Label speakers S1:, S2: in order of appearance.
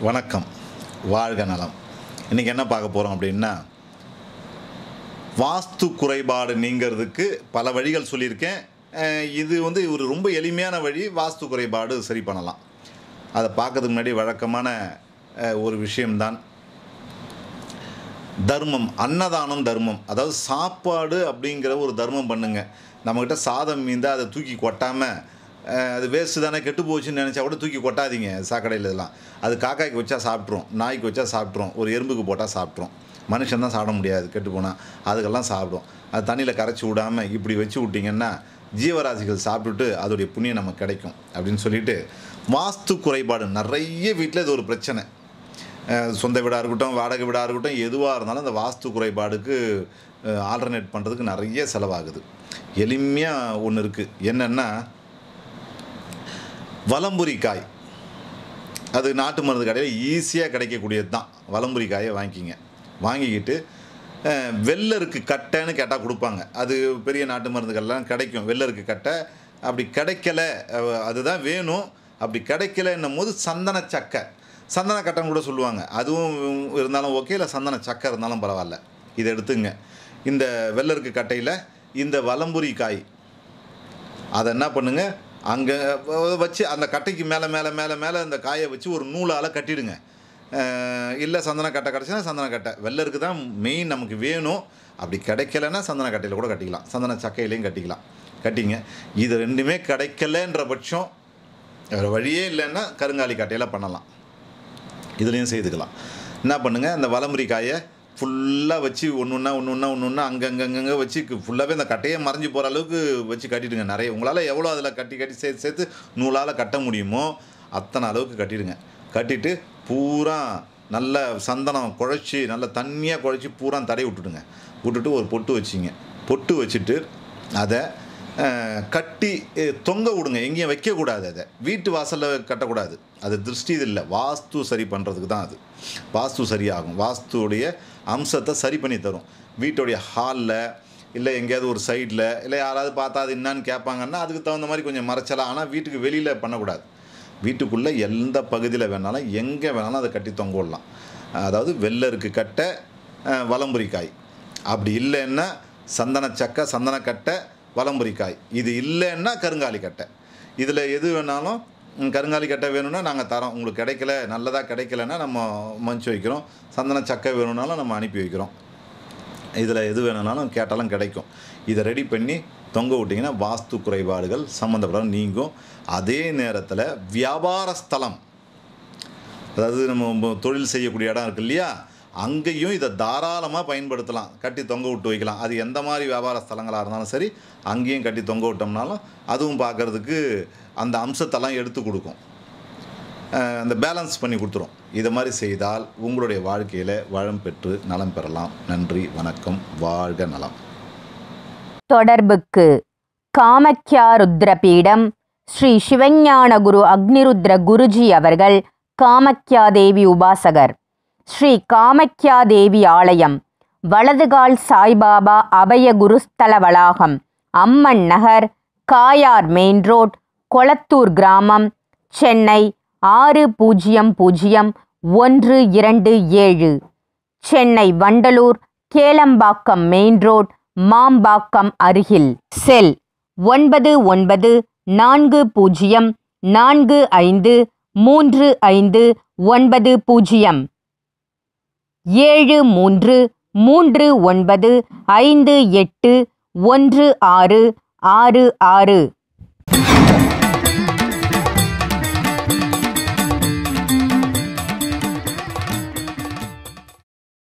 S1: வணக்கம் வாழ்க நலம் இன்றைக்கி என்ன பார்க்க போகிறோம் அப்படின்னா வாஸ்து குறைபாடு நீங்கிறதுக்கு பல வழிகள் சொல்லியிருக்கேன் அஹ் இது வந்து ஒரு ரொம்ப எளிமையான வழி வாஸ்து குறைபாடு சரி பண்ணலாம் அதை பார்க்கறதுக்கு முன்னாடி வழக்கமான அஹ், ஒரு விஷயம்தான் தர்மம் அன்னதானம் தர்மம் அதாவது சாப்பாடு அப்படிங்கிற ஒரு தர்மம் பண்ணுங்க நம்மக்கிட்ட சாதம் மீந்தா அதை தூக்கி கொட்டாமல் அது வேஸ்ட்டு தானே கெட்டு போச்சுன்னு நினச்சா கூட தூக்கி கொட்டாதீங்க சாக்கடையில் இதெல்லாம் அது காக்காய்க்கு வச்சா சாப்பிட்ரும் நாய்க்கு வச்சா சாப்பிட்ரும் ஒரு எறும்புக்கு போட்டால் சாப்பிட்ரும் மனுஷன் தான் சாப்பிட முடியாது கெட்டு போனால் அதுக்கெல்லாம் சாப்பிடும் அது தண்ணியில் கரைச்சி விடாமல் இப்படி வச்சு விட்டிங்கன்னா ஜீவராசிகள் சாப்பிட்டுட்டு அதோடைய புண்ணியம் நமக்கு கிடைக்கும் அப்படின்னு சொல்லிட்டு வாஸ்து குறைபாடு நிறைய வீட்டில் இது ஒரு பிரச்சனை அஹ் சொந்த வீடாக இருக்கட்டும் வாடகை வீடாக இருக்கட்டும் எதுவாக இருந்தாலும் அந்த வாஸ்து குறைபாடுக்கு ஆல்டர்னேட் பண்ணுறதுக்கு நிறைய செலவாகுது எளிமையாக ஒன்று இருக்குது என்னென்னா வலம்புரி காய் அது நாட்டு மருந்து கடையில் ஈஸியாக கிடைக்கக்கூடியது தான் வலம்புரி காயை வாங்கிக்கிங்க வாங்கிக்கிட்டு அஹ், வெள்ளருக்கு கட்டைன்னு கேட்டால் கொடுப்பாங்க அது பெரிய நாட்டு மருந்துகள்லாம் கிடைக்கும் வெள்ளருக்கு கட்டை அப்படி கிடைக்கல அஹ், அதுதான் வேணும் அப்படி கிடைக்கலன்னும் போது சந்தன சக்கை சந்தன கட்டைன்னு கூட சொல்லுவாங்க அதுவும் இருந்தாலும் ஓகே இல்லை சந்தன சக்கை இருந்தாலும் பரவாயில்ல இதை எடுத்துங்க இந்த வெள்ளருக்கு கட்டையில் இந்த வலம்புரி காய் அதை என்ன பண்ணுங்க அங்கே வச்சு அந்த கட்டைக்கு மேலே மேலே மேலே மேலே அந்த காயை வச்சு ஒரு நூலால் கட்டிடுங்க இல்லை சந்தன கட்டை கிடச்சுன்னா சந்தன கட்டை வெள்ளருக்கு தான் மெயின் நமக்கு வேணும் அப்படி கிடைக்கலன்னா சந்தன கட்டையில் கூட கட்டிக்கலாம் சந்தன சக்கையிலையும் கட்டிக்கலாம் கட்டிங்க இது ரெண்டுமே கிடைக்கலன்ற பட்சம் வேறு வழியே இல்லைன்னா கருங்காலி கட்டையில் பண்ணலாம் இதுலேயும் செய்துக்கலாம் என்ன பண்ணுங்கள் அந்த வலமுறி காயை ஃபுல்லாக வச்சு ஒன்று ஒன்றா ஒன்று ஒன்றா ஒன்று ஒன்றா அங்கங்கங்கங்க வச்சு ஃபுல்லாகவே அந்த கட்டையே மறைஞ்சு போகிற அளவுக்கு வச்சு கட்டிடுங்க நிறைய உங்களால் எவ்வளோ அதில் கட்டி கட்டி சேர்த்து சேர்த்து நூலால் கட்ட முடியுமோ அத்தனை அளவுக்கு கட்டிடுங்க கட்டிட்டு பூரா நல்ல சந்தனம் குழச்சி நல்ல தண்ணியாக குழச்சி பூரா தடவி விட்டுடுங்க விட்டுட்டு ஒரு பொட்டு வச்சிங்க பொட்டு வச்சுட்டு அதை அஹ், கட்டி அஹ், தொங்க விடுங்க எங்கேயும் வைக்கக்கூடாது அதை வீட்டு வாசலில் கட்டக்கூடாது அது திருஷ்டி இது இல்லை வாஸ்து சரி பண்ணுறதுக்கு தான் அது வாஸ்து சரியாகும் வாஸ்துடைய அம்சத்தை சரி பண்ணி தரும் வீட்டுடைய ஹாலில் இல்லை எங்கேயாவது ஒரு சைடில் இல்லை யாராவது பார்த்தா அது என்னான்னு கேட்பாங்கன்னா அதுக்கு தகுந்த மாதிரி கொஞ்சம் மறைச்சலாம் ஆனால் வீட்டுக்கு வெளியில் பண்ணக்கூடாது வீட்டுக்குள்ளே எந்த பகுதியில் வேணாலும் எங்கே வேணாலும் அதை கட்டி தொங்க விடலாம் அதாவது வெள்ளருக்கு கட்டை அஹ், வலம்புரி காய் அப்படி இல்லைன்னா சந்தன சக்கை சந்தனக்கட்டை வலம்புரி காய் இது இல்லைன்னா கருங்காலி கட்டை இதில் எது வேணாலும் ம், கருங்காலி கட்டை வேணும்னா நாங்கள் தரோம் உங்களுக்கு கிடைக்கல நல்லதாக கிடைக்கலன்னா நம்ம மஞ்சு வைக்கிறோம் சந்தன சக்கை வேணும்னாலும் நம்ம அனுப்பி வைக்கிறோம் இதில் எது வேணும்னாலும் கேட்டாலும் கிடைக்கும் இதை ரெடி பண்ணி தொங்க விட்டிங்கன்னா வாஸ்து குறைபாடுகள் சம்மந்தப்பட நீங்கும் அதே நேரத்தில் வியாபார ஸ்தலம் அதாவது நம்ம தொழில் செய்யக்கூடிய இடம் இருக்கு இல்லையா அங்கேயும் இதை தாராளமாக பயன்படுத்தலாம் கட்டி தொங்க விட்டு வைக்கலாம் அது எந்த மாதிரி வியாபார ஸ்தலங்களாக இருந்தாலும் சரி அங்கேயும் கட்டி தொங்க விட்டோம்னாலும் அதுவும் பார்க்குறதுக்கு அந்த அம்சத்தெல்லாம் எடுத்து கொடுக்கும் அஹ் அந்த பேலன்ஸ் பண்ணி கொடுத்துரும் இதை மாதிரி செய்தால் உங்களுடைய வாழ்க்கையில் வளம் பெற்று நலம் பெறலாம் நன்றி வணக்கம் வாழ்க நலம்
S2: தொடர்புக்கு காமக்யா ருத்ரபீடம் ஸ்ரீ சிவஞான குரு அக்னிருத்ர குருஜி அவர்கள் காமக்யா தேவி உபாசகர் ஸ்ரீ காமக்யா தேவி ஆலயம் வலதுகால் சாய்பாபா அபய குருஸ்தல வளாகம் அம்மன் நகர் காயார் மெயின் ரோட் கொளத்தூர் கிராமம் சென்னை ஆறு பூஜ்ஜியம் பூஜ்ஜியம் ஒன்று இரண்டு ஏழு சென்னை வண்டலூர் கேளம்பாக்கம் மெயின் ரோட் மாம்பாக்கம் அருகில் செல் ஒன்பது ஒன்பது நான்கு பூஜ்ஜியம் நான்கு ஐந்து மூன்று ஐந்து ஒன்பது பூஜ்ஜியம் ஏழு மூன்று மூன்று ஒன்பது ஐந்து எட்டு ஒன்று ஆறு ஆறு ஆறு